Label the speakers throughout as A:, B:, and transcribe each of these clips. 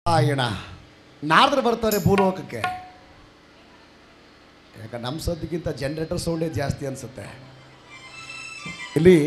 A: ಆಯಣ ನಾರದ್ರು ಬರ್ತಾರೆ ಭೂಲೋಕಕ್ಕೆ ಯಾಕ ನಮ್ಮ ಸದ್ಯಕ್ಕಿಂತ ಜನರೇಟರ್ ಸೌಂಡೇ ಜಾಸ್ತಿ ಅನ್ಸುತ್ತೆ ಇಲ್ಲಿ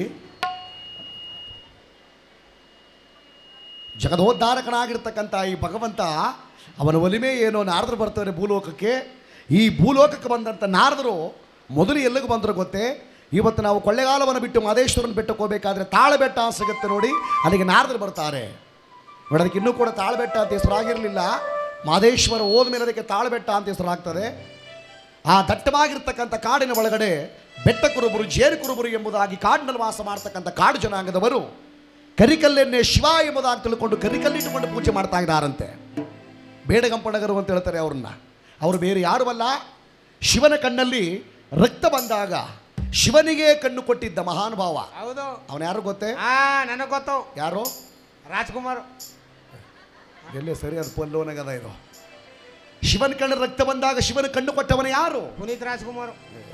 A: ಜಗದೋದ್ಧಾರಕನಾಗಿರ್ತಕ್ಕಂಥ ಈ ಭಗವಂತ ಅವನ ಒಲಿಮೆ ಏನೋ ನಾರದ್ರು ಬರ್ತಾರೆ ಭೂಲೋಕಕ್ಕೆ ಈ ಭೂಲೋಕಕ್ಕೆ ಬಂದಂಥ ನಾರದರು ಮೊದಲು ಎಲ್ಲಿಗೆ ಬಂದರು ಗೊತ್ತೇ ಇವತ್ತು ನಾವು ಕೊಳ್ಳೆಗಾಲವನ್ನು ಬಿಟ್ಟು ಮಾದೇಶ್ವರನ ಬೆಟ್ಟಕ್ಕೆ ಹೋಗಬೇಕಾದ್ರೆ ತಾಳಬೆಟ್ಟ ಸಿಗುತ್ತೆ ನೋಡಿ ಅಲ್ಲಿಗೆ ನಾರದರು ಬರ್ತಾರೆ ನೋಡಿ ಅದಕ್ಕೆ ಇನ್ನೂ ಕೂಡ ತಾಳಬೆಟ್ಟ ಅಂತ ಹೆಸರಾಗಿರಲಿಲ್ಲ ಮಾದೇಶ್ವರ ಹೋದ್ಮೇಲೆ ಅದಕ್ಕೆ ತಾಳಬೆಟ್ಟ ಅಂತ ಹೆಸರಾಗ್ತದೆ ಆ ದಟ್ಟವಾಗಿರ್ತಕ್ಕಂಥ ಕಾಡಿನ ಒಳಗಡೆ ಬೆಟ್ಟ ಕುರುಬರು ಜೇನು ಕುರುಬರು ಎಂಬುದಾಗಿ ಕಾಡಿನಲ್ಲಿ ವಾಸ ಮಾಡ್ತಕ್ಕಂಥ ಕಾಡು ಜನಾಂಗದವರು ಕರಿಕಲ್ಲನ್ನೇ ಶಿವ ಎಂಬುದಾಗಿ ತಿಳ್ಕೊಂಡು ಕರಿಕಲ್ಲಿಟ್ಟುಕೊಂಡು ಪೂಜೆ ಮಾಡ್ತಾ ಇದ್ದಾರಂತೆ ಬೇಡಗಂಪಣಗರು ಅಂತ ಹೇಳ್ತಾರೆ ಅವ್ರನ್ನ ಅವರು ಬೇರೆ ಯಾರು ಅಲ್ಲ ಶಿವನ ಕಣ್ಣಲ್ಲಿ ರಕ್ತ ಬಂದಾಗ ಶಿವನಿಗೆ ಕಣ್ಣು ಕೊಟ್ಟಿದ್ದ ಮಹಾನುಭಾವ
B: ಹೌದು
A: ಅವನು ಯಾರು ಗೊತ್ತೇ
B: ಆ ನನಗೆ ಗೊತ್ತು
A: ಯಾರು
B: ರಾಜ್ಕುಮಾರ್
A: ಎಲ್ಲೇ ಸರಿ ಅದು ಪಲ್ಲೋನಗದ ಇದು ಶಿವನ ಕಣ್ಣ ರಕ್ತ ಬಂದಾಗ ಶಿವನ ಕಣ್ಣು ಕೊಟ್ಟವನು ಯಾರು
B: ಪುನೀತ್ ರಾಜ್ಕುಮಾರ್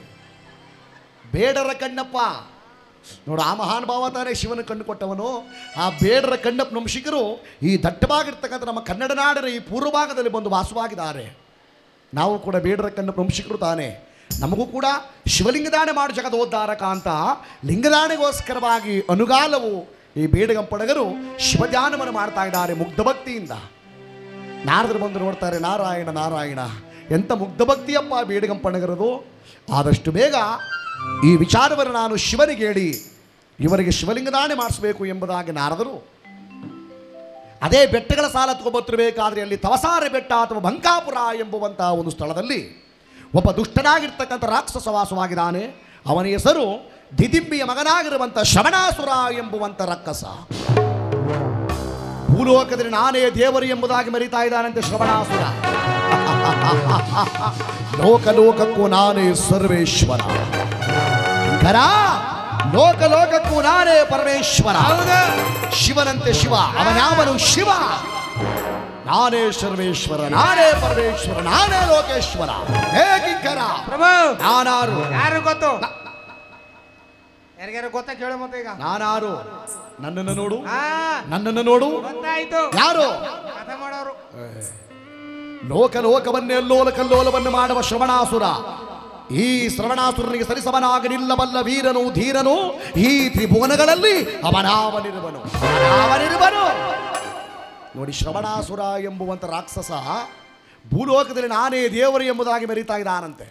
A: ಬೇಡರ ಕಣ್ಣಪ್ಪ ನೋಡು ಆ ಮಹಾನುಭಾವ ತಾನೇ ಶಿವನ ಕಣ್ಣು ಕೊಟ್ಟವನು ಆ ಬೇಡರ ಕಣ್ಣಪ್ಪ ವಂಶಿಕರು ಈ ದಟ್ಟವಾಗಿರ್ತಕ್ಕಂಥ ನಮ್ಮ ಕನ್ನಡ ನಾಡಿನ ಈ ಪೂರ್ವ ಭಾಗದಲ್ಲಿ ಬಂದು ವಾಸವಾಗಿದ್ದಾರೆ ನಾವು ಕೂಡ ಬೇಡರ ಕಣ್ಣಪ್ಪ ವಂಶಿಕರು ತಾನೇ ನಮಗೂ ಕೂಡ ಶಿವಲಿಂಗದಾನೆ ಮಾಡಿ ಜಗದೋದ್ಧಾರಕ ಅಂತ ಲಿಂಗದಾನೆಗೋಸ್ಕರವಾಗಿ ಅನುಗಾಲವು ಈ ಬೇಡಗಂಪಡಗರು ಶಿವಧ್ಯಾನವನ್ನು ಮಾಡ್ತಾ ಇದ್ದಾರೆ ಮುಗ್ಧ ಭಕ್ತಿಯಿಂದ ನಾರದರು ಬಂದು ನೋಡ್ತಾರೆ ನಾರಾಯಣ ನಾರಾಯಣ ಎಂಥ ಮುಗ್ಧ ಭಕ್ತಿಯಪ್ಪ ಬೇಡಗಂಪಣಗರದು ಆದಷ್ಟು ಬೇಗ ಈ ವಿಚಾರವನ್ನು ನಾನು ಶಿವನಿಗೆ ಹೇಳಿ ಇವರಿಗೆ ಶಿವಲಿಂಗದಾನೆ ಮಾಡಿಸಬೇಕು ಎಂಬುದಾಗಿ ನಾರದರು ಅದೇ ಬೆಟ್ಟಗಳ ಸಾಲ ತಗೊಬತ್ತಿರಬೇಕಾದ್ರೆ ಅಲ್ಲಿ ತವಸಾರೆ ಬೆಟ್ಟ ಅಥವಾ ಬಂಕಾಪುರ ಎಂಬುವಂಥ ಒಂದು ಸ್ಥಳದಲ್ಲಿ ಒಬ್ಬ ದುಷ್ಟನಾಗಿರ್ತಕ್ಕಂಥ ರಾಕ್ಷಸ ವಾಸವಾಗಿದ್ದಾನೆ ಅವನ ಹೆಸರು ದಿದಿಂಬಿಯ ಮಗನಾಗಿರುವಂಥ ಶಮಣಾಸುರ ಎಂಬುವಂಥ ರಕ್ಕಸ ಭೂಲೋಕದಲ್ಲಿ ನಾನೇ ದೇವರು ಎಂಬುದಾಗಿ ಮರಿತಾ ಇದ್ದಾನಂತೆ ಶ್ರವಣಾಸುರ ಲೋಕ ಲೋಕಕ್ಕೂ ನಾನೇ ಸರ್ವೇಶ್ವರ ಕರ ಲೋಕ ಲೋಕಕ್ಕೂ ನಾನೇ ಪರಮೇಶ್ವರ
B: ಹೌದು
A: ಶಿವನಂತೆ ಶಿವ ಅವನ್ಯಾವನು ಶಿವ ನಾನೇ ಸರ್ವೇಶ್ವರ ನಾನೇ ಪರಮೇಶ್ವರ ನಾನೇ ಲೋಕೇಶ್ವರ ಹೇ ಕಿಂಕರ
B: ಪ್ರಭು
A: ನಾನಾರು
B: ಯಾರು ಗೊತ್ತು ಯಾರಿಗಾರು ಗೊತ್ತಾ ಕೇಳು ಮತ್ತೆ ಈಗ
A: ನಾನಾರು ನನ್ನನ್ನು ನೋಡು
B: ಆ
A: ನನ್ನನ್ನು ನೋಡು
B: ಗೊತ್ತಾಯ್ತು
A: ಯಾರು
B: ಕಥೆ ಮಾಡೋರು
A: ಲೋಕ ಲೋಕವನ್ನೇ ಅಲ್ಲೋಲ ಕಲ್ಲೋಲವನ್ನು ಮಾಡುವ ಶ್ರವಣಾಸುರ ಈ ಶ್ರವಣಾಸುರನಿಗೆ ಸರಿಸಮನಾಗಿ ನಿಲ್ಲಬಲ್ಲ ವೀರನು ಧೀರನು ಈ ತ್ರಿಭುವನಗಳಲ್ಲಿ ಅವನಾವನಿರುವನು ಅವನಿರುವನು ನೋಡಿ ಶ್ರವಣಾಸುರ ಎಂಬುವಂತ ರಾಕ್ಷಸ ಭೂಲೋಕದಲ್ಲಿ ನಾನೇ ದೇವರು ಎಂಬುದಾಗಿ ಮೆರೀತಾ ಇದ್ದಾನಂತೆ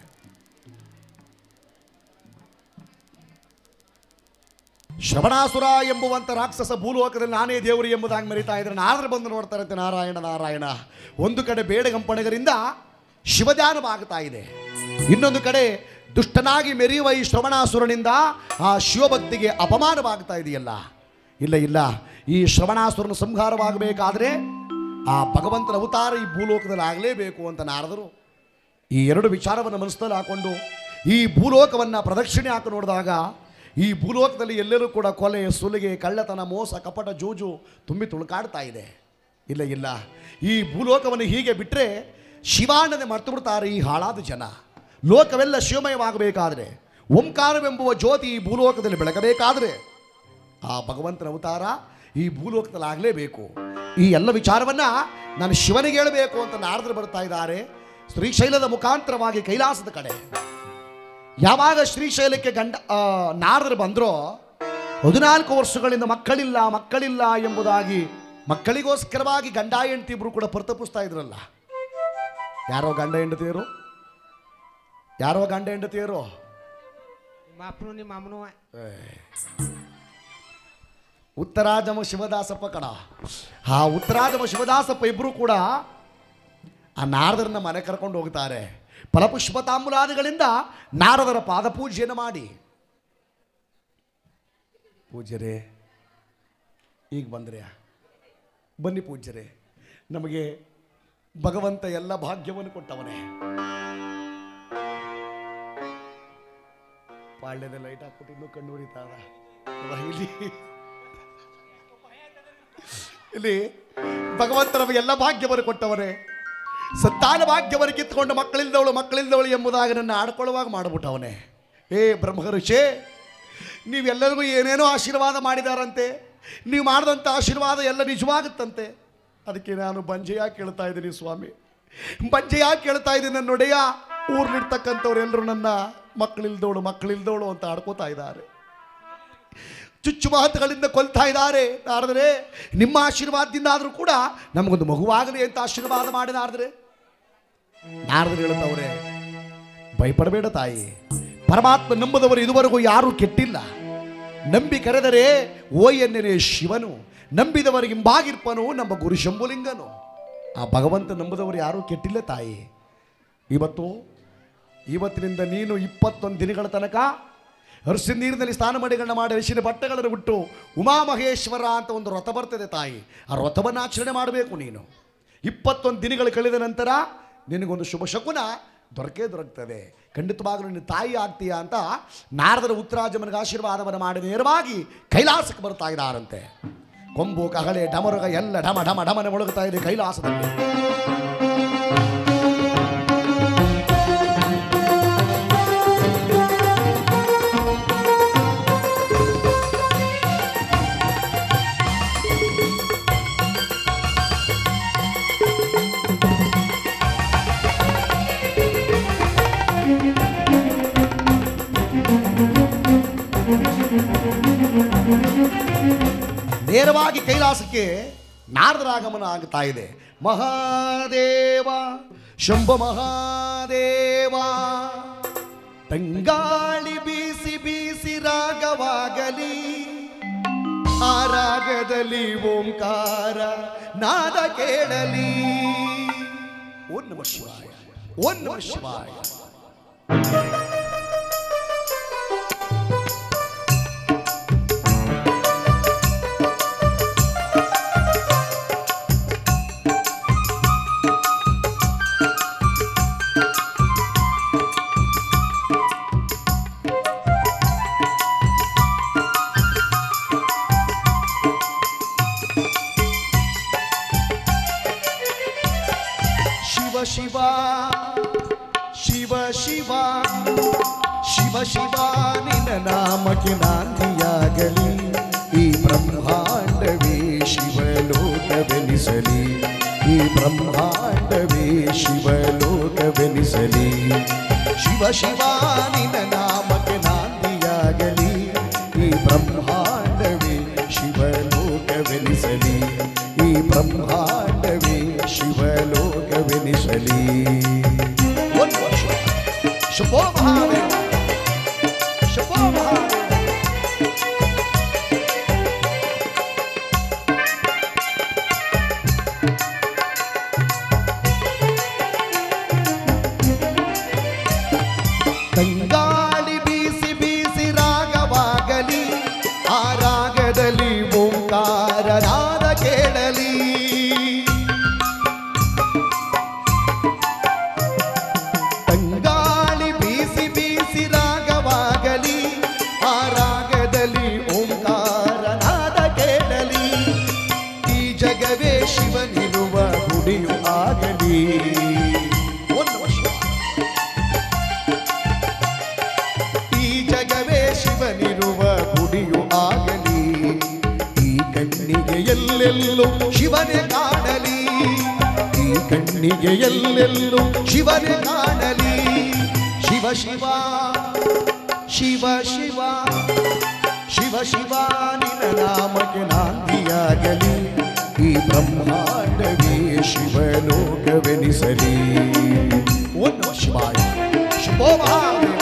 A: ಶ್ರವಣಾಸುರ ಎಂಬುವಂತ ರಾಕ್ಷಸ ಭೂಲೋಕದಲ್ಲಿ ನಾನೇ ದೇವರು ಎಂಬುದಾಗಿ ಮರಿತಾ ಇದ್ರೆ ನಾರದ್ರು ಬಂದು ನೋಡ್ತಾರಂತೆ ನಾರಾಯಣ ನಾರಾಯಣ ಒಂದು ಕಡೆ ಬೇಡಗಂಪಣಗರಿಂದ ಶಿವಧ್ಯಾನವಾಗ್ತಾ ಇದೆ ಇನ್ನೊಂದು ಕಡೆ ದುಷ್ಟನಾಗಿ ಮೆರೆಯುವ ಈ ಶ್ರವಣಾಸುರನಿಂದ ಆ ಶಿವಭಕ್ತಿಗೆ ಅಪಮಾನವಾಗ್ತಾ ಇದೆಯಲ್ಲ ಇಲ್ಲ ಇಲ್ಲ ಈ ಶ್ರವಣಾಸುರನ ಸಂಹಾರವಾಗಬೇಕಾದ್ರೆ ಆ ಭಗವಂತನ ಅವತಾರ ಈ ಭೂಲೋಕದಲ್ಲಿ ಆಗಲೇಬೇಕು ಅಂತ ನಾರದರು ಈ ಎರಡು ವಿಚಾರವನ್ನು ಮನಸ್ಸಲ್ಲಿ ಹಾಕೊಂಡು ಈ ಭೂಲೋಕವನ್ನು ಪ್ರದಕ್ಷಿಣೆ ಹಾಕಿ ನೋಡಿದಾಗ ಈ ಭೂಲೋಕದಲ್ಲಿ ಎಲ್ಲರೂ ಕೂಡ ಕೊಲೆ ಸುಲಿಗೆ ಕಳ್ಳತನ ಮೋಸ ಕಪಟ ಜೂಜು ತುಂಬಿ ತುಳುಕಾಡ್ತಾ ಇದೆ ಇಲ್ಲ ಇಲ್ಲ ಈ ಭೂಲೋಕವನ್ನು ಹೀಗೆ ಬಿಟ್ಟರೆ ಶಿವಾನಂದ ಮರ್ತು ಬಿಡ್ತಾರೆ ಈ ಹಾಳಾದ ಜನ ಲೋಕವೆಲ್ಲ ಶಿವಮಯವಾಗಬೇಕಾದ್ರೆ ಓಂಕಾರವೆಂಬುವ ಜ್ಯೋತಿ ಈ ಭೂಲೋಕದಲ್ಲಿ ಬೆಳಗಬೇಕಾದ್ರೆ ಆ ಭಗವಂತನ ಅವತಾರ ಈ ಭೂಲೋಕದಲ್ಲಿ ಆಗಲೇಬೇಕು ಈ ಎಲ್ಲ ವಿಚಾರವನ್ನ ನಾನು ಶಿವನಿಗೆ ಹೇಳಬೇಕು ಅಂತ ನಾರದರು ಬರ್ತಾ ಇದ್ದಾರೆ ಶ್ರೀಶೈಲದ ಮುಖಾಂತರವಾಗಿ ಕೈಲಾಸದ ಕಡೆ ಯಾವಾಗ ಶ್ರೀಶೈಲಕ್ಕೆ ಗಂಡ ಆ, ನಾರದರು ಬಂದ್ರೋ ಹದಿನಾಲ್ಕು ವರ್ಷಗಳಿಂದ ಮಕ್ಕಳಿಲ್ಲ ಮಕ್ಕಳಿಲ್ಲ ಎಂಬುದಾಗಿ ಮಕ್ಕಳಿಗೋಸ್ಕರವಾಗಿ ಗಂಡ ಹೆಂಡತಿ ಇಬ್ರು ಕೂಡ ಪ್ರತಪಿಸ್ತಾ ಇದ್ರಲ್ಲ ಯಾರೋ ಗಂಡ ಹೆಂಡತಿಯರು ಯಾರೋ ಗಂಡ ಹೆಂಡತಿಯರು
B: ನಿಮ್ಮ ಅಪ್ಪನು ನಿಮ್ಮ ಅಮ್ಮನೂ
A: ಉತ್ತರಾಜಮ ಶಿವದಾಸಪ್ಪ ಕಣ ಆ ಉತ್ತರಾಜಮ ಶಿವದಾಸಪ್ಪ ಇಬ್ಬರು ಕೂಡ ಆ ನಾರದರನ್ನ ಮನೆ ಕರ್ಕೊಂಡು ಹೋಗ್ತಾರೆ ಫಲಪುಷ್ಪ ತಾಂಬೂಲಾದಿಗಳಿಂದ ನಾರದರ ಪಾದ ಪೂಜೆಯನ್ನು ಮಾಡಿ ಪೂಜ್ಯರೇ ಈಗ ಬಂದ್ರೆ ಬನ್ನಿ ಪೂಜ್ಯರೇ ನಮಗೆ ಭಗವಂತ ಎಲ್ಲ ಭಾಗ್ಯವನ್ನು ಕೊಟ್ಟವನೇ ಪಾಳ್ಯದ ಲೈಟ್ ಹಾಕ್ಬಿಟ್ಟು ಇನ್ನೂ ಕಣ್ಣು ಉರಿತಾದ ಇಲ್ಲಿ ಇಲ್ಲಿ ಭಗವಂತ ನಮಗೆ ಎಲ್ಲ ಭಾಗ್ಯವನ್ನು ಕೊಟ್ಟವರೇ ಸಂತಾನ ಭಾಗ್ಯವನ್ನು ಕಿತ್ಕೊಂಡು ಮಕ್ಕಳಿಲ್ಲದವಳು ಮಕ್ಕಳಿಲ್ಲದವಳು ಎಂಬುದಾಗಿ ನನ್ನ ಆಡ್ಕೊಳ್ಳುವಾಗ ಮಾಡಿಬಿಟ್ಟವನೇ ಏ ಬ್ರಹ್ಮ ಋಷಿ ನೀವೆಲ್ಲರಿಗೂ ಏನೇನೋ ಆಶೀರ್ವಾದ ಮಾಡಿದಾರಂತೆ ನೀವು ಮಾಡಿದಂಥ ಆಶೀರ್ವಾದ ಎಲ್ಲ ನಿಜವಾಗುತ್ತಂತೆ ಅದಕ್ಕೆ ನಾನು ಬಂಜೆಯ ಕೇಳ್ತಾ ಇದ್ದೀನಿ ಸ್ವಾಮಿ ಬಂಜೆಯ ಕೇಳ್ತಾ ಇದ್ದೀನಿ ನನ್ನ ನೊಡೆಯ ಊರ್ಲಿರ್ತಕ್ಕಂಥವ್ರೆಲ್ಲರೂ ನನ್ನ ಮಕ್ಕಳಿಲ್ದವಳು ಮಕ್ಕಳಿಲ್ದವಳು ಅಂತ ಆಡ್ಕೋತಾ ಇದ್ದಾರೆ ಚುಚ್ಚು ಮಾತುಗಳಿಂದ ಕೊಲ್ತಾ ಇದ್ದಾರೆ ನಾರದರೆ ನಿಮ್ಮ ಆಶೀರ್ವಾದದಿಂದ ಆದರೂ ಕೂಡ ನಮಗೊಂದು ಮಗುವಾಗಲಿ ಅಂತ ಆಶೀರ್ವಾದ ಮಾಡಿ ನಾರದರೆ ನಾರದರು ಹೇಳ್ತವ್ರೆ ಭಯಪಡಬೇಡ ತಾಯಿ ಪರಮಾತ್ಮ ನಂಬದವರು ಇದುವರೆಗೂ ಯಾರೂ ಕೆಟ್ಟಿಲ್ಲ ನಂಬಿ ಕರೆದರೆ ಓ ಎನ್ನೆನೆ ಶಿವನು ನಂಬಿದವರಿಗೆ ಹಿಂಬಾಗಿರ್ಪನು ನಮ್ಮ ಗುರು ಶಂಭುಲಿಂಗನು ಆ ಭಗವಂತ ನಂಬದವರು ಯಾರೂ ಕೆಟ್ಟಿಲ್ಲ ತಾಯಿ ಇವತ್ತು ಇವತ್ತಿನಿಂದ ನೀನು ಇಪ್ಪತ್ತೊಂದು ದಿನಗಳ ತನಕ ಹರ್ಷ ನೀರಿನಲ್ಲಿ ಸ್ನಾನ ಮಡಿಗಳನ್ನ ಮಾಡಿ ಹರಿಸಿನ ಬಟ್ಟೆಗಳನ್ನು ಬಿಟ್ಟು ಉಮಾಮಹೇಶ್ವರ ಅಂತ ಒಂದು ವ್ರತ ಬರ್ತದೆ ತಾಯಿ ಆ ವ್ರತವನ್ನು ಆಚರಣೆ ಮಾಡಬೇಕು ನೀನು ಇಪ್ಪತ್ತೊಂದು ದಿನಗಳು ಕಳೆದ ನಂತರ ನಿನಗೊಂದು ಶುಭ ಶಕುನ ದೊರಕೇ ದೊರಕ್ತದೆ ಖಂಡಿತವಾಗಲೂ ನೀನು ತಾಯಿ ಆಗ್ತೀಯಾ ಅಂತ ನಾರದರ ಉತ್ತರಾಜಮನಿಗೆ ಆಶೀರ್ವಾದವನ್ನು ಮಾಡಿ ನೇರವಾಗಿ ಕೈಲಾಸಕ್ಕೆ ಬರ್ತಾ ಇದ್ದಾರಂತೆ ಕೊಂಬು ಕಹಳೆ ಡಮರುಗ ಎಲ್ಲ ಢಮ ಢಮ ಢಮನೆ ಮುಳುಗುತ್ತಾ ಇದೆ ಕೈಲಾಸದಲ್ಲಿ ನೇರವಾಗಿ ಕೈಲಾಸಕ್ಕೆ ನಾರದರಾಗಮನ ಆಗ್ತಾ ಇದೆ ಮಹಾದೇವ ಶಂಭ ಮಹಾದೇವ ತಂಗಾಳಿ ಬೀಸಿ ಬೀಸಿ ರಾಗವಾಗಲಿ ಆ ರಾಗದಲ್ಲಿ ಓಂಕಾರ ನಾದ ಕೇಳಲಿ ಓಂ ನಮ ಶಿವಾಯ ಓಂ ನಮ ಶಿವಾಯ ಶಿವ ಶಿವ ಶಿವ ಶಿವ ಶಿವ ಶಿವ ನಿನ್ನ ನಾಮಕ್ಕೆ ನಾಂದಿಯಾಗಲಿ ಈ ಬ್ರಹ್ಮಾಂಡವೇ ಶಿವಲೋಕವೆನಿಸಲಿ ಈ ಬ್ರಹ್ಮಾಂಡವೇ ಶಿವಲೋಕವೆನಿಸಲಿ ಶಿವ ಶಿವ ನಿನ್ನ ನಾಮಕ್ಕೆ ನಾಂದಿಯಾಗಲಿ ಈ ಬ್ರಹ್ಮಾಂಡವೇ ಶಿವಲೋಕವೆನಿಸಲಿ ಈ ಬ್ರಹ್ಮಾಂಡವೇ ಶಿವಲೋಕವೆನಿಸಲಿ ಒಂದು ವರ್ಷ ಶುಭೋ ಮಹಾದೇವ ಶುಭೋ ಮಹಾದೇವ ತಂಗಾಳಿ ಬೀಸಿ ಬೀಸಿ ರಾಗವಾಗಲಿ ಆ ರಾಗದಲ್ಲಿ ಓಂಕಾರ ನಾದ ಕೇಳಲಿ ತಂಗಾಳಿ ಬೀಸಿ ಬೀಸಿ ರಾಗವಾಗಲಿ ಆ ರಾಗದಲ್ಲಿ ಓಂಕಾರ ನಾದ ಕೇಳಲಿ ಈ ಜಗವೇ ಶಿವನಿರುವ ಗುಡಿಯು ಆಗಲಿ ಒಂದು ವರ್ಷ ಈ ಜಗವೇ ಶಿವನಿರುವ ಗುಡಿಯು ಆಗಲಿ ಈ ಕಣ್ಣಿಗೆ ಎಲ್ಲೆಲ್ಲೂ ಶಿವನೇ ಕಾಣಲಿ ಈ ಕಣ್ಣಿಗೆ ಎಲ್ಲೆಲ್ಲೂ ಶಿವನೇ ಕಾಣಲಿ ಶಿವ ಶಿವ ಶಿವ ಶಿವ ಶಿವ ಶಿವ ನಿನ್ನ ನಾಮಕ್ಕೆ ನಾಂದಿಯಾಗಲಿ ಈ ಬ್ರಹ್ಮಾಂಡವೇ ಶಿವಲೋಕವೆನಿಸಲಿ ಒಂದು ಶಿವಾಯ ಶುಭೋ ಮಹಾದೇವ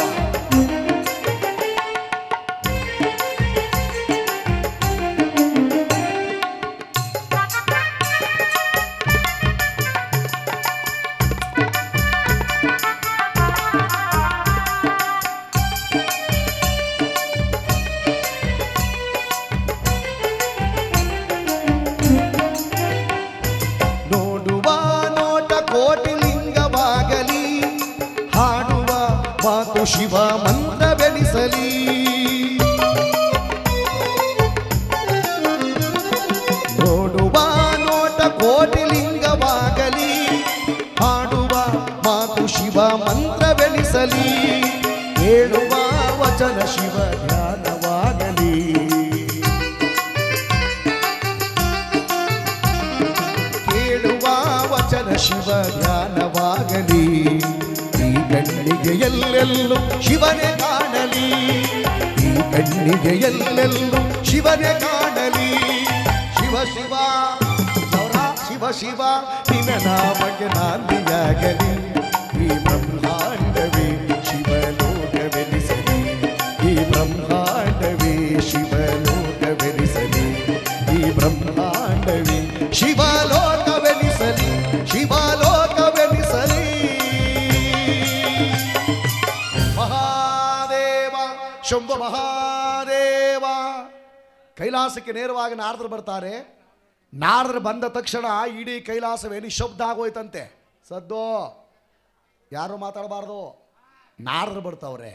A: ನೋಡುವ ನೋಟ ಕೋಟಿ ಲಿಂಗವಾಗಲಿ ಹಾಡುವ ಮಾತು ಶಿವ ಮಂತ್ರವೆನಿಸಲಿ ನೋಡುವ ನೋಟ ಕೋಟಿ ಲಿಂಗವಾಗಲಿ ಹಾಡುವ ಮಾತು ಶಿವ ಮಂತ್ರವೆನಿಸಲಿ ಹೇಳುವ ವಚನ ಶಿವ ಧ್ಯಾನವಾಗಲಿ ಶಿವ ಧ್ಯಾನವಾಗಲಿ ಈ ಕಣ್ಣಿಗೆ ಎಲ್ಲೆಲ್ಲೂ ಶಿವನೇ ಕಾಣಲಿ ಈ ಕಣ್ಣಿಗೆ ಎಲ್ಲೆಲ್ಲೂ ಶಿವನೇ ಕಾಣಲಿ ಶಿವ ಶಿವ ಸೌರ ಶಿವ ಶಿವ ನಿನ್ನ ನಾಮಕ್ಕೆ ನಾಂದಿಯಾಗಲಿ ಈ ಬ್ರಹ್ಮಾಂಡವೇ ಶಿವಲೋಕವೆನಿಸಲಿ ಈ ಬ್ರಹ್ಮಾಂಡವೇ ಶಿವಲೋಕವೆನಿಸಲಿ ಈ ಬ್ರಹ್ಮಾಂಡವೇ ಶಿವಲೋಕವೆನಿಸಲಿ ಶಿವಲೋಕವೆನಿಸಲಿ ಮಹಾದೇವ ಶಂಭು ಮಹಾದೇವ ಕೈಲಾಸಕ್ಕೆ ನೇರವಾಗಿ ನಾರದರು ಬರ್ತಾರೆ ನಾರದರು ಬಂದ ತಕ್ಷಣ ಇಡೀ ಕೈಲಾಸವೇ ನಿಶಬ್ದ ಆಗೋಯ್ತಂತೆ ಸದ್ದು ಯಾರು ಮಾತಾಡಬಾರ್ದು ನಾರದರು ಬರ್ತಾವ್ರೆ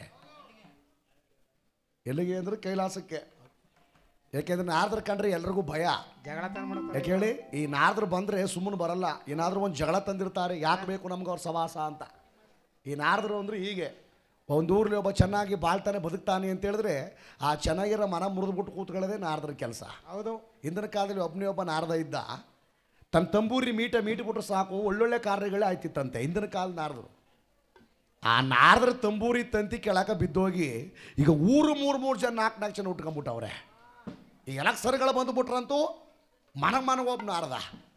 A: ಎಲ್ಲಿಗೆ ಅಂದ್ರೆ ಕೈಲಾಸಕ್ಕೆ ಯಾಕೆಂದ್ರೆ ನಾರದ್ರ ಕಂಡ್ರೆ ಎಲ್ರಿಗೂ ಭಯ
B: ಜಗಳ ತನ ಮಾಡ್ತಾರೆ
A: ಯಾಕೆ ಹೇಳಿ ಈ ನಾರದ್ರು ಬಂದರೆ ಸುಮ್ಮನೆ ಬರಲ್ಲ ಏನಾದರೂ ಒಂದು ಜಗಳ ತಂದಿರ್ತಾರೆ ಯಾಕೆ ಬೇಕು ನಮ್ಗೆ ಅವ್ರ ಸವಾಸ ಅಂತ ಈ ನಾರದ್ರು ಅಂದ್ರೆ ಹೀಗೆ ಒಂದು ಊರಲ್ಲಿ ಒಬ್ಬ ಚೆನ್ನಾಗಿ ಬಾಳ್ತಾನೆ ಬದುಕ್ತಾನೆ ಅಂತ ಹೇಳಿದ್ರೆ ಆ ಚೆನ್ನಾಗಿರೋ ಮನ ಮುರಿದ್ಬಿಟ್ಟು ಕೂತ್ಕೊಳ್ಳೋದೇ ನಾರದ್ರ ಕೆಲಸ
B: ಹೌದು
A: ಹಿಂದಿನ ಕಾಲದಲ್ಲಿ ಒಬ್ಬನೇ ಒಬ್ಬ ನಾರದ ಇದ್ದ ತನ್ನ ತಂಬೂರಿ ಮೀಟ ಮೀಟ್ಬಿಟ್ರೆ ಸಾಕು ಒಳ್ಳೊಳ್ಳೆ ಕಾರ್ಯಗಳೇ ಆಯ್ತಿತ್ತಂತೆ ಹಿಂದಿನ ಕಾಲ ನಾರದರು ಆ ನಾರದ್ರ ತಂಬೂರಿ ತಂತಿ ಕೆಳಕ ಬಿದ್ದೋಗಿ ಈಗ ಊರು ಮೂರು ಮೂರು ಜನ ನಾಲ್ಕು ನಾಲ್ಕು ಜನ ಉಟ್ಕೊಂಡ್ಬಿಟ್ಟವ್ರೆ ಈ ಎಲಕ್ಸರ್ಗಳು ಬಂದುಬಿಟ್ರಂತೂ ಮನಗ ಮನಗ ಒಬ್ಬ ನಾರದ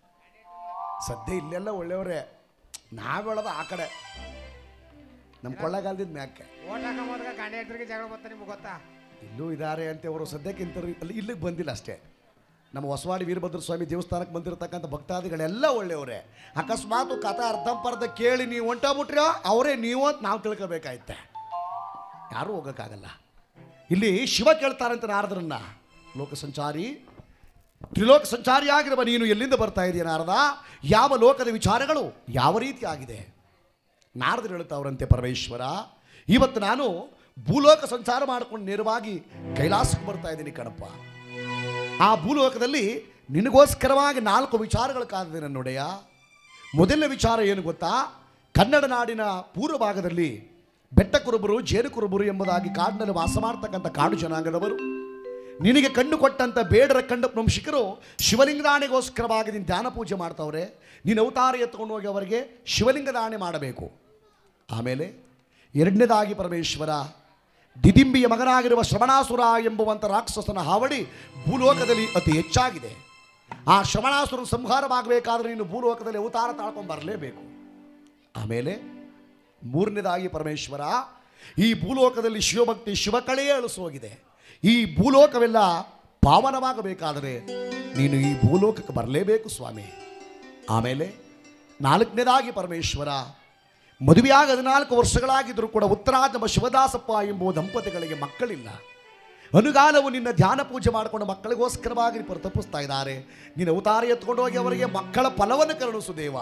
A: ಸದ್ಯ ಇಲ್ಲೆಲ್ಲ ಒಳ್ಳೆಯವರೇ ನಾವು ಹೇಳೋದು ಆ ಕಡೆ ನಮ್ಮ ಕೊಳ್ಳಗಾಲದಿಂದ ಮ್ಯಾಕೆ
B: ಓಟ್ ಹಾಕೊಂಬೋದಾಗ ಗಂಡ ಹೆಂಡ್ರಿಗೆ ಜಗಳ ಬರ್ತಾರೆ ನಿಮ್ಗೆ ಗೊತ್ತಾ
A: ಇಲ್ಲೂ ಇದ್ದಾರೆ ಅಂತ ಅವರು ಸದ್ಯಕ್ಕೆ ಇಂಥವ್ರು ಅಲ್ಲಿ ಇಲ್ಲಿಗೆ ಬಂದಿಲ್ಲ ಅಷ್ಟೇ ನಮ್ಮ ಹೊಸವಾಡಿ ವೀರಭದ್ರ ಸ್ವಾಮಿ ದೇವಸ್ಥಾನಕ್ಕೆ ಬಂದಿರತಕ್ಕಂಥ ಭಕ್ತಾದಿಗಳೆಲ್ಲ ಒಳ್ಳೆಯವರೇ ಅಕಸ್ಮಾತ್ ಕಥೆ ಅರ್ಧಂಪರ್ಧ ಕೇಳಿ ನೀವು ಹೊಂಟಾಗ್ಬಿಟ್ರೆ ಅವರೇ ನೀವು ಅಂತ ನಾವು ತಿಳ್ಕೊಬೇಕಾಯ್ತೆ ಯಾರೂ ಹೋಗೋಕ್ಕಾಗಲ್ಲ ಇಲ್ಲಿ ಶಿವ ಕೇಳ್ತಾರಂತ ನಾರದ್ರನ್ನ ಲೋಕ ಸಂಚಾರಿ ತ್ರಿಲೋಕ ಸಂಚಾರಿಯಾಗಿರುವ ನೀನು ಎಲ್ಲಿಂದ ಬರ್ತಾ ಇದೆಯಾ ನಾರದ ಯಾವ ಲೋಕದ ವಿಚಾರಗಳು ಯಾವ ರೀತಿ ಆಗಿದೆ ನಾರದರು ಹೇಳ್ತಾವ್ರಂತೆ ಪರಮೇಶ್ವರ ಇವತ್ತು ನಾನು ಭೂಲೋಕ ಸಂಚಾರ ಮಾಡ್ಕೊಂಡು ನೇರವಾಗಿ ಕೈಲಾಸಕ್ಕೆ ಬರ್ತಾ ಇದ್ದೀನಿ ಕಣಪ್ಪ ಆ ಭೂಲೋಕದಲ್ಲಿ ನಿನಗೋಸ್ಕರವಾಗಿ ನಾಲ್ಕು ವಿಚಾರಗಳು ಕಾದಿದೆ ನನ್ನೊಡೆಯ ಮೊದಲನೇ ವಿಚಾರ ಏನು ಗೊತ್ತಾ ಕನ್ನಡ ನಾಡಿನ ಪೂರ್ವ ಭಾಗದಲ್ಲಿ ಬೆಟ್ಟ ಕುರುಬರು ಜೇನು ಕುರುಬರು ಎಂಬುದಾಗಿ ಕಾಡಿನಲ್ಲಿ ವಾಸ ಮಾಡ್ತಕ್ಕಂಥ ಕಾಡು ಜನಾಂಗದವರು ನಿನಗೆ ಕಣ್ಣು ಕೊಟ್ಟಂಥ ಬೇಡರ ಕಂಡ ವಂಶಿಕರು ಶಿವಲಿಂಗದಾಣೆಗೋಸ್ಕರವಾಗಿ ನೀನು ಧ್ಯಾನ ಪೂಜೆ ಮಾಡ್ತಾವ್ರೆ ನೀನು ಅವತಾರ ಎತ್ಕೊಂಡು ಹೋಗಿ ಅವರಿಗೆ ಶಿವಲಿಂಗ ದಾಣೆ ಮಾಡಬೇಕು ಆಮೇಲೆ ಎರಡನೇದಾಗಿ ಪರಮೇಶ್ವರ ದಿದಿಂಬಿಯ ಮಗನಾಗಿರುವ ಶ್ರವಣಾಸುರ ಎಂಬುವಂಥ ರಾಕ್ಷಸನ ಹಾವಳಿ ಭೂಲೋಕದಲ್ಲಿ ಅತಿ ಹೆಚ್ಚಾಗಿದೆ ಆ ಶ್ರವಣಾಸುರನ ಸಂಹಾರವಾಗಬೇಕಾದ್ರೆ ನೀನು ಭೂಲೋಕದಲ್ಲಿ ಅವತಾರ ತಾಳ್ಕೊಂಡು ಬರಲೇಬೇಕು ಆಮೇಲೆ ಮೂರನೇದಾಗಿ ಪರಮೇಶ್ವರ ಈ ಭೂಲೋಕದಲ್ಲಿ ಶಿವಭಕ್ತಿ ಶಿವಕಳೆಯೇ ಅಳಿಸೋಗಿದೆ ಈ ಭೂಲೋಕವೆಲ್ಲ ಪಾವನವಾಗಬೇಕಾದರೆ ನೀನು ಈ ಭೂಲೋಕಕ್ಕೆ ಬರಲೇಬೇಕು ಸ್ವಾಮಿ ಆಮೇಲೆ ನಾಲ್ಕನೇದಾಗಿ ಪರಮೇಶ್ವರ ಮದುವೆಯಾಗ ಹದಿನಾಲ್ಕು ವರ್ಷಗಳಾಗಿದ್ದರೂ ಕೂಡ ಉತ್ತರಾಜಮ ಶಿವದಾಸಪ್ಪ ಎಂಬುವ ದಂಪತಿಗಳಿಗೆ ಮಕ್ಕಳಿಲ್ಲ ಅನುಗಾಲವು ನಿನ್ನ ಧ್ಯಾನ ಪೂಜೆ ಮಾಡಿಕೊಂಡು ಮಕ್ಕಳಿಗೋಸ್ಕರವಾಗಿ ತಪ್ಪಿಸ್ತಾ ಇದ್ದಾರೆ ನೀನು ಅವತಾರ ಎತ್ಕೊಂಡು ಹೋಗಿ ಅವರಿಗೆ ಮಕ್ಕಳ ಫಲವನ್ನು ಕರುಣಿಸು ದೇವ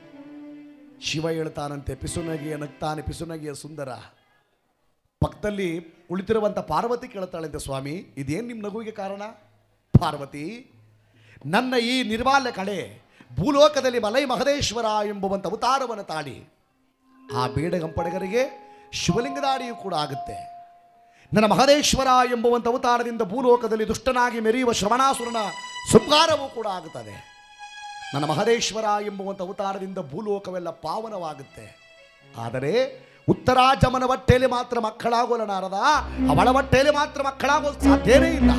A: ಶಿವ ಹೇಳ್ತಾನಂತೆ ಪಿಸುನಗಿಯ ನಗ್ತಾನೆ ಪಿಸುನಗಿಯ ಸುಂದರ ಪಕ್ಕದಲ್ಲಿ ಕುಳಿತಿರುವಂಥ ಪಾರ್ವತಿ ಕೇಳ್ತಾಳಂತೆ ಸ್ವಾಮಿ ಇದೇನು ನಿಮ್ಮ ನಗುವಿಗೆ ಕಾರಣ ಪಾರ್ವತಿ ನನ್ನ ಈ ನಿರ್ಮಾಲ್ಯ ಕಡೆ ಭೂಲೋಕದಲ್ಲಿ ಮಲೈ ಮಹದೇಶ್ವರ ಎಂಬುವಂಥ ಅವತಾರವನ್ನು ತಾಳಿ ಆ ಬೇಡಗಂಪಡಗರಿಗೆ ಶಿವಲಿಂಗದಾಡಿಯೂ ಕೂಡ ಆಗುತ್ತೆ ನನ್ನ ಮಹದೇಶ್ವರ ಎಂಬುವಂಥ ಅವತಾರದಿಂದ ಭೂಲೋಕದಲ್ಲಿ ದುಷ್ಟನಾಗಿ ಮೆರೆಯುವ ಶ್ರವಣಾಸುರನ ಸಂಹಾರವೂ ಕೂಡ ಆಗುತ್ತದೆ ನನ್ನ ಮಹದೇಶ್ವರ ಎಂಬುವಂಥ ಅವತಾರದಿಂದ ಭೂಲೋಕವೆಲ್ಲ ಪಾವನವಾಗುತ್ತೆ ಆದರೆ ಉತ್ತರಾಜಮನ ಹೊಟ್ಟೆಯಲ್ಲಿ ಮಾತ್ರ ಮಕ್ಕಳಾಗೋಲ್ಲ ನಾರದ ಅವಳ ಹೊಟ್ಟೆಯಲ್ಲಿ ಮಾತ್ರ ಮಕ್ಕಳಾಗೋದು ಸಾಧ್ಯನೇ ಇಲ್ಲ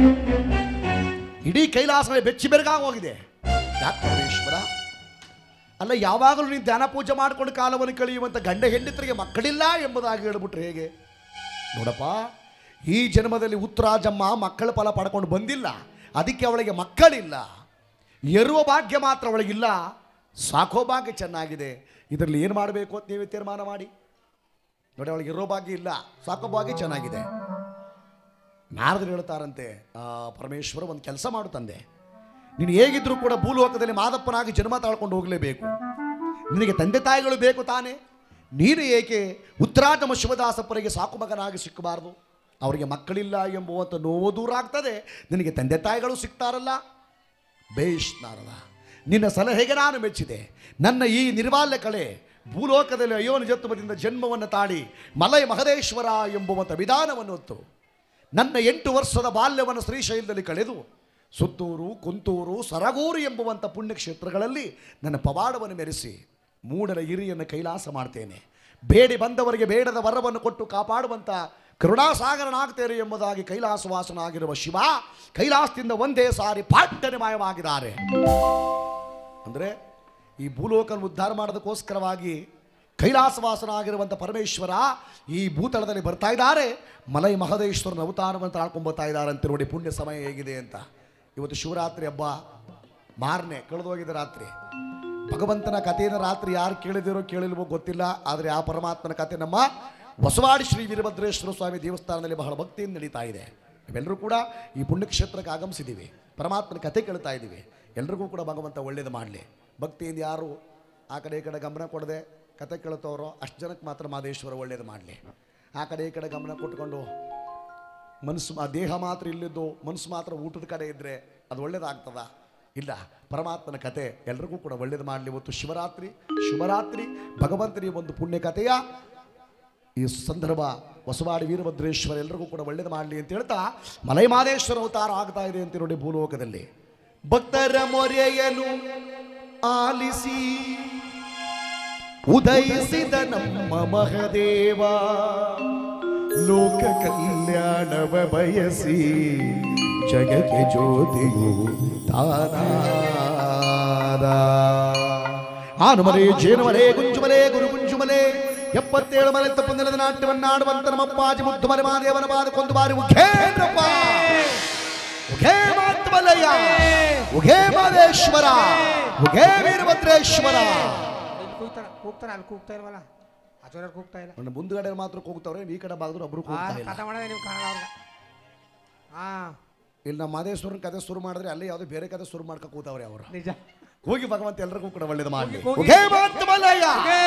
A: ಇಡೀ ಕೈಲಾಸವೇ ಬೆಚ್ಚಿ ಬೆರಗಾಗೋಗಿದೆ ಯಾಕೆ ಪರಮೇಶ್ವರ ಅಲ್ಲ ಯಾವಾಗಲೂ ನೀನು ಧ್ಯಾನ ಪೂಜೆ ಮಾಡಿಕೊಂಡು ಕಾಲವನ್ನು ಕಳೆಯುವಂಥ ಗಂಡ ಹೆಂಡತಿರಿಗೆ ಮಕ್ಕಳಿಲ್ಲ ಎಂಬುದಾಗಿ ಹೇಳ್ಬಿಟ್ರೆ ಹೇಗೆ ನೋಡಪ್ಪ ಈ ಜನ್ಮದಲ್ಲಿ ಉತ್ತರಾಜಮ್ಮ ಮಕ್ಕಳ ಫಲ ಪಡ್ಕೊಂಡು ಬಂದಿಲ್ಲ ಅದಕ್ಕೆ ಅವಳಿಗೆ ಮಕ್ಕಳಿಲ್ಲ ಎರುವ ಭಾಗ್ಯ ಮಾತ್ರ ಅವಳಿಗಿಲ್ಲ ಸಾಕೋ ಭಾಗ್ಯ ಚೆನ್ನಾಗಿದೆ ಇದರಲ್ಲಿ ಏನು ಮಾಡಬೇಕು ಅಂತ ನೀವೇ ತೀರ್ಮಾನ ಮಾಡಿ ನೋಡಿ ಅವಳಿಗೆ ಇರೋ ಭಾಗ್ಯ ಇಲ್ಲ ಸಾಕೋ ಭಾಗ್ಯ ಚೆನ್ನಾಗಿದೆ ನಾರದರು ಹೇಳ್ತಾರಂತೆ ಆ, ಪರಮೇಶ್ವರ ಒಂದು ಕೆಲಸ ಮಾಡು ತಂದೆ ನೀನು ಹೇಗಿದ್ರೂ ಕೂಡ ಭೂಲೋಕದಲ್ಲಿ ಮಾದಪ್ಪನಾಗಿ ಜನ್ಮ ತಾಳ್ಕೊಂಡು ಹೋಗಲೇಬೇಕು ನಿನಗೆ ತಂದೆ ತಾಯಿಗಳು ಬೇಕು ತಾನೇ ನೀನು ಏಕೆ ಉತ್ತರಾಟಮ ಶಿವದಾಸಪ್ಪರಿಗೆ ಸಾಕು ಮಗನಾಗಿ ಸಿಕ್ಕಬಾರ್ದು ಅವರಿಗೆ ಮಕ್ಕಳಿಲ್ಲ ಎಂಬುವಂಥ ನೋವು ದೂರ ಆಗ್ತದೆ ನಿನಗೆ ತಂದೆ ತಾಯಿಗಳು ಸಿಗ್ತಾರಲ್ಲ ಬೇಷ್ ನಾರದ ನಿನ್ನ ಸಲಹೆಗೆ ನಾನು ಮೆಚ್ಚಿದೆ ನನ್ನ ಈ ನಿರ್ವಾಲ್ಯ ಕಳೆ ಭೂಲೋಕದಲ್ಲಿ ಅಯೋನಿಜತ್ವದಿಂದ ಜನ್ಮವನ್ನು ತಾಳಿ ಮಲಯ ಮಹದೇಶ್ವರ ಎಂಬುವಂಥ ವಿಧಾನವನ್ನು ಹೊತ್ತು ನನ್ನ ಎಂಟು ವರ್ಷದ ಬಾಲ್ಯವನ್ನು ಶ್ರೀಶೈಲದಲ್ಲಿ ಕಳೆದು ಸುತ್ತೂರು ಕುಂತೂರು ಸರಗೂರು ಎಂಬುವಂಥ ಪುಣ್ಯಕ್ಷೇತ್ರಗಳಲ್ಲಿ ನನ್ನ ಪವಾಡವನ್ನು ಮೆರೆಸಿ ಮೂಡರ ಹಿರಿಯನ್ನು ಕೈಲಾಸ ಮಾಡ್ತೇನೆ ಬೇಡಿ ಬಂದವರಿಗೆ ಬೇಡದ ವರವನ್ನು ಕೊಟ್ಟು ಕಾಪಾಡುವಂಥ ಕರುಣಾಸಾಗರನಾಗ್ತೇನೆ ಎಂಬುದಾಗಿ ಕೈಲಾಸವಾಸನಾಗಿರುವ ಶಿವ ಕೈಲಾಸದಿಂದ ಒಂದೇ ಸಾರಿ ಪಾಠ್ಯನೆ ಮಾಯವಾಗಿದ್ದಾರೆ ಅಂದರೆ ಈ ಭೂಲೋಕನ ಉದ್ಧಾರ ಮಾಡೋದಕ್ಕೋಸ್ಕರವಾಗಿ ಕೈಲಾಸವಾಸನಾಗಿರುವಂಥ ಪರಮೇಶ್ವರ ಈ ಭೂತಳದಲ್ಲಿ ಬರ್ತಾ ಇದ್ದಾರೆ ಮಲೈ ಮಹದೇಶ್ವರನ ಅವತಾರವನ್ನು ತಾಳ್ಕೊಂಬತ್ತಾ ಇದ್ದಾರೆ ಅಂತ ನೋಡಿ ಪುಣ್ಯ ಸಮಯ ಹೇಗಿದೆ ಅಂತ ಇವತ್ತು ಶಿವರಾತ್ರಿ ಹಬ್ಬ ಮಾರನೆ ಕಳೆದೋಗಿದೆ ರಾತ್ರಿ ಭಗವಂತನ ಕಥೆಯನ್ನು ರಾತ್ರಿ ಯಾರು ಕೇಳಿದಿರೋ ಕೇಳಿಲ್ವೋ ಗೊತ್ತಿಲ್ಲ ಆದರೆ ಆ ಪರಮಾತ್ಮನ ಕಥೆ ನಮ್ಮ ಹೊಸವಾಡಿ ಶ್ರೀ ವೀರಭದ್ರೇಶ್ವರ ಸ್ವಾಮಿ ದೇವಸ್ಥಾನದಲ್ಲಿ ಬಹಳ ಭಕ್ತಿಯಿಂದ ನಡೀತಾ ಇದೆ ನಾವೆಲ್ಲರೂ ಕೂಡ ಈ ಪುಣ್ಯಕ್ಷೇತ್ರಕ್ಕೆ ಆಗಮಿಸಿದ್ದೀವಿ ಪರಮಾತ್ಮನ ಕಥೆ ಕೇಳ್ತಾ ಇದ್ದೀವಿ ಎಲ್ರಿಗೂ ಕೂಡ ಭಗವಂತ ಒಳ್ಳೇದು ಮಾಡಲಿ ಭಕ್ತಿಯಿಂದ ಯಾರು ಆ ಕಡೆ ಈ ಕಡೆ ಗಮನ ಕೊಡದೆ ಕತೆ ಕೇಳ್ತವ್ರೋ ಅಷ್ಟು ಜನಕ್ಕೆ ಮಾತ್ರ ಮಾದೇಶ್ವರ ಒಳ್ಳೇದು ಮಾಡಲಿ ಆ ಕಡೆ ಈ ಕಡೆ ಗಮನ ಕೊಟ್ಕೊಂಡು ಮನಸ್ಸು ಆ ದೇಹ ಮಾತ್ರ ಇಲ್ಲಿದ್ದು ಮನಸ್ಸು ಮಾತ್ರ ಊಟದ ಕಡೆ ಇದ್ದರೆ ಅದು ಒಳ್ಳೇದಾಗ್ತದ ಇಲ್ಲ ಪರಮಾತ್ಮನ ಕತೆ ಎಲ್ರಿಗೂ ಕೂಡ ಒಳ್ಳೇದು ಮಾಡಲಿ ಇವತ್ತು ಶಿವರಾತ್ರಿ ಶಿವರಾತ್ರಿ ಭಗವಂತನಿಗೆ ಒಂದು ಪುಣ್ಯ ಕಥೆಯ ಈ ಸಂದರ್ಭ ಹೊಸವಾಡಿ ವೀರಭದ್ರೇಶ್ವರ ಎಲ್ರಿಗೂ ಕೂಡ ಒಳ್ಳೇದು ಮಾಡಲಿ ಅಂತ ಹೇಳ್ತಾ ಮಲೈಮಾದೇಶ್ವರ ಅವತಾರ ಆಗ್ತಾ ಇದೆ ಅಂತ ನೋಡಿ ಭೂಲೋಕದಲ್ಲಿ ಭಕ್ತರ ಮೊರೆಯನು ಆಲಿಸಿ ಉದಯಿಸಿದ ನಮ್ಮ ಮಹದೇವ ಲೋಕ ಕಲ್ಯಾಣವ ಬಯಸಿ ಜಗಕ್ಕೆ ಜ್ಯೋತಿಯು ತಾನಾದ ಆನುಮಲೆ ಜೇನುಮಲೆ ಗುಂಜುಮಲೆ ಗುರು ಗುಂಜುಮಲೆ ಎಪ್ಪತ್ತೇಳು ಮಲೆ ತಪ್ಪಂದಿಲ್ಲದ ನಾಟ್ಯವನ್ನಾಡುವಂತ ನಮ್ಮಪ್ಪಾಜಿ ಮುದ್ದು ಮಲೆ ಮಾದೇವನ ಬಾದಕ್ಕೊಂದು ಬಾರಿ ಉಘೇಂದ್ರಪ್ಪ ಉಘೇ ಮಾತ್ಮಲಯ ಉಘೇ ಮಾದೇಶ್ವರ ಉಘೇ ವೀರಭದ್ರೇಶ್ವರ
B: ಇಲ್ಲಿ ಕೂಗ್ತಾರ ಕೂಗ್ತಾರ ಅಲ್ಲಿ ಕೂಗ್ತಾ ಇಲ್ವಲ್ಲ ಆಚೋರ್ಯರು ಕೂಗ್ತಾ ಇಲ್ಲ
A: ನನ್ನ ಮುಂದ್ಗಡೆ ಮಾತ್ರ ಕೂಗ್ತಾವ್ರೆ ಈ ಕಡೆ ಬಾಗಿದ್ರು ಒಬ್ರು
B: ಆ,
A: ಕೂಗ್ತಾ ಇಲ್ಲ
B: ಕಥೆ ಮಾಡೋದೇ ನೀವು ಕಾಣಲ್ಲ ಅವ್ರಿಗೆ ಹಾ
A: ಇಲ್ಲಿ ನಮ್ಮ ಮಾದೇಶ್ವರನ ಕತೆ ಶುರು ಮಾಡಿದ್ರೆ ಅಲ್ಲೇ ಯಾವುದೋ ಬೇರೆ ಕತೆ ಶುರು ಮಾಡ್ಕೊ ಕೂತವ್ರೆ ಅವರು
B: ನಿಜ
A: ಹೋಗಿ ಭಗವಂತ ಎಲ್ರಿಗೂ ಕೂಡ ಒಳ್ಳೇದು ಮಾಡಲಿ
B: ಹೋಗಿ, ಹೋಗಿ.
A: ಉಘೇ ಮಾತ್ಮಲಯ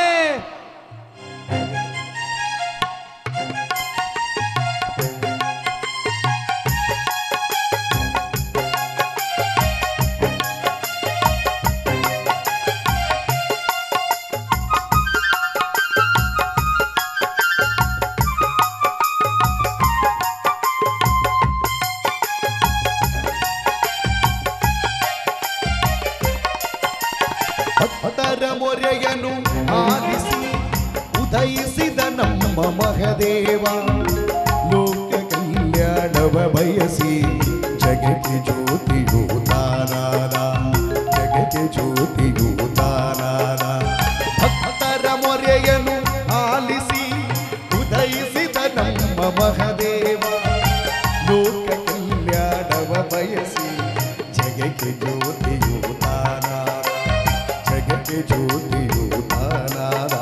A: ಭಕ್ತರ ಮೊರೆಯನು ಆಲಿಸಿ ಉದಯಿಸಿದ ನಮ್ಮ ಮಹದೇವ ಲೋಕ ಕಲ್ಯಾಣವ ಬಯಸಿ ಜಗಕ್ಕೆ ಜ್ಯೋತಿಯು ತಾನಾದ ಜಗಕ್ಕೆ ಜ್ಯೋತಿಯು ತಾನಾದ ಭಕ್ತರ ಮೊರೆಯನು ಆಲಿಸಿ ಉದಯಿಸಿದ ನಮ್ಮ ಮಹದೇವ ಲೋಕ ಕಲ್ಯಾಣವ ಬಯಸಿ ಜಗಕ್ಕೆ ಜ್ಯೋತಿಯು ತಾನಾದ ಜಗಕ್ಕೆ ಜ್ಯೋತಿಯು ತಾನಾದ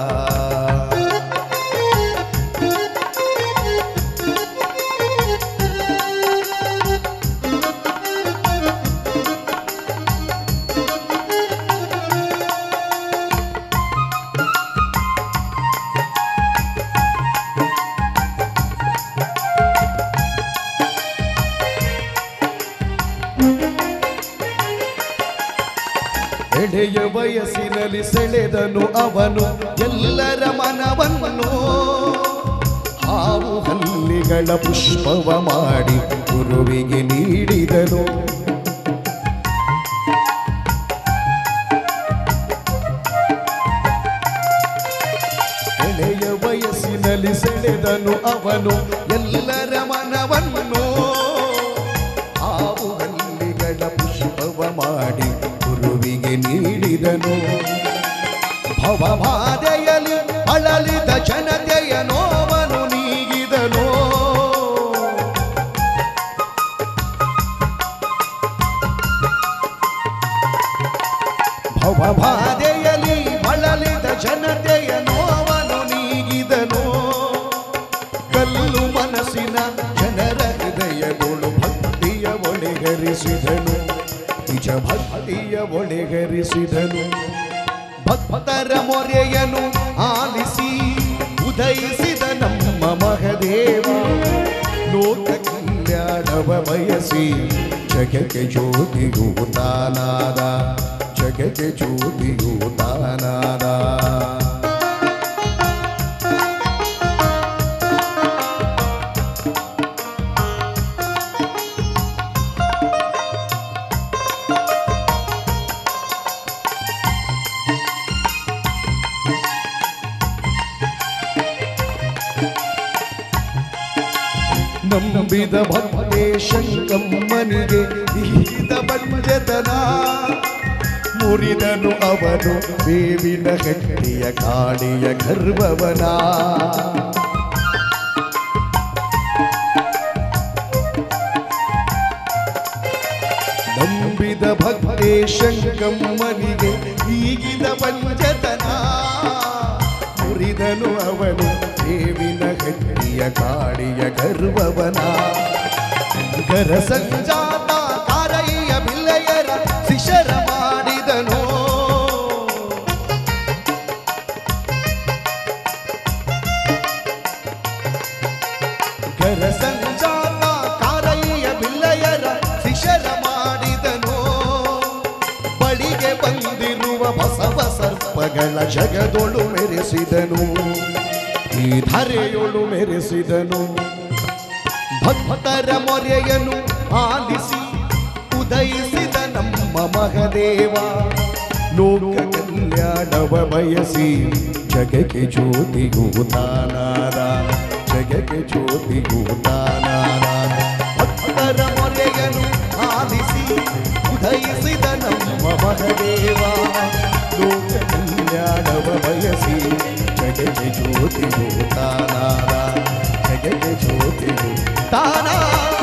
A: ಎಳೆಯ ವಯಸ್ಸಿನಲ್ಲಿ ಸೆಳೆದನು ಅವನು ಎಲ್ಲರ ಮನವನ್ನು ಹಾವು ಹಲ್ಲಿಗಳ ಪುಷ್ಪವ ಮಾಡಿ ಗುರುವಿಗೆ ನೀಡಿದನು ಎಳೆಯ ವಯಸ್ಸಿನಲ್ಲಿ ಸೆಳೆದನು ಅವನು ಎಲ್ಲರ ಮನವನ್ನು ಹಾವು ಹಲ್ಲಿಗಳ ಪುಷ್ಪವ ಮಾಡಿ ಗುರುವಿಗೆ ನೀಡಿದನು ಭವಬಾಧೆಯಲ್ಲಿ ಅಳಲಿದ ಜನತೆಯ ನೋವನ್ನು ನೀಗಿದನು ಭವಬಾಧೆಯಲ್ಲಿ ಬಳಲಿದ ಜನತೆಯ ನೋವನ್ನು ನೀಗಿದನು ಕಲ್ಲು ಮನಸ್ಸಿನ ಜನರ ಹೃದಯಗಳು ಭಕ್ತಿಯ ಒಳೆಗರಿಸಿದನು ನಿಜ ಭಕ್ತಿಯ ಒಳೆಗರಿಸಿದನು ಭಕ್ತರ ಮೊರೆಯನು ಆಲಿಸಿ ಉದಯಿಸಿದ ನಮ್ಮ ಮಹದೇವ ಲೋಕ ಕಲ್ಯಾಣವ ಬಯಸಿ ಜಗಕ್ಕೆ ಜ್ಯೋತಿಯು ತಾನಾದ ಜಗಕ್ಕೆ ಜ್ಯೋತಿಯು ತಾನಾದ ನಂಬಿದ ಭಕ್ತೆ ಶಂಕಮ್ಮನಿಗೆ ಈದ ಬಂಜತನ ಮುರಿದನು ಅವನು ಬೇವಿನ ಗಟ್ಟಿಯ ಕಾಣಿಯ ಗರ್ಭವನ ನಂಬಿದ ಭಕ್ತೆ ಶಂಕಮ್ಮನಿಗೆ ಈಗಿದ ಪಂಚತನ ಮುರಿದನು ಅವನು ದೇವಿನ ಗಟ್ಟಿಯ ಕಾಡಿಯ ಗರ್ವವನ ಗರ ಸಂಜಾತ ಕಾರಯ್ಯ ಬಿಲ್ಲೆಯರ ಶಿಶರ ಮಾಡಿದನು ಗರ ಸಂಜಾತ ಕಾರಯ್ಯ ಬಿಲ್ಲಯರ ಶಿಶರ ಮಾಡಿದನು ಬಳಿಗೆ ಬಂದಿರುವ ಬಸವ ಸರ್ಪಗಳ ಜಗದೊಳು ಮೆರೆಸಿದನು ಈ ಧರೆಯೊಳು ಮೆರೆಸಿದನು ಭಕ್ತರ ಮೊರೆಯನು ಆಲಿಸಿ ಉದಯಿಸಿದ ನಮ್ಮ ಮಹದೇವ ಲೋಕ ಕಲ್ಯಾಣವ ಬಯಸಿ ಜಗಕ್ಕೆ ಜ್ಯೋತಿಗೂ ತಾನಾದ ಜಗಕ್ಕೆ ಜ್ಯೋತಿಗೂ ತಾನಾದ ಭಕ್ತರ ಮೊರೆಯನು ಆಲಿಸಿ ಉದಯಿಸಿದ ನಮ್ಮ ಮಹದೇವ ಲೋಕ ಕಲ್ಯಾಣವ ಬಯಸಿ ಜಗಕ್ಕೆ ಜ್ಯೋತಿಗೂ ತಾನಾದ ಜಗಕ್ಕೆ ಜ್ಯೋತಿಗೂ ತಾನಾದ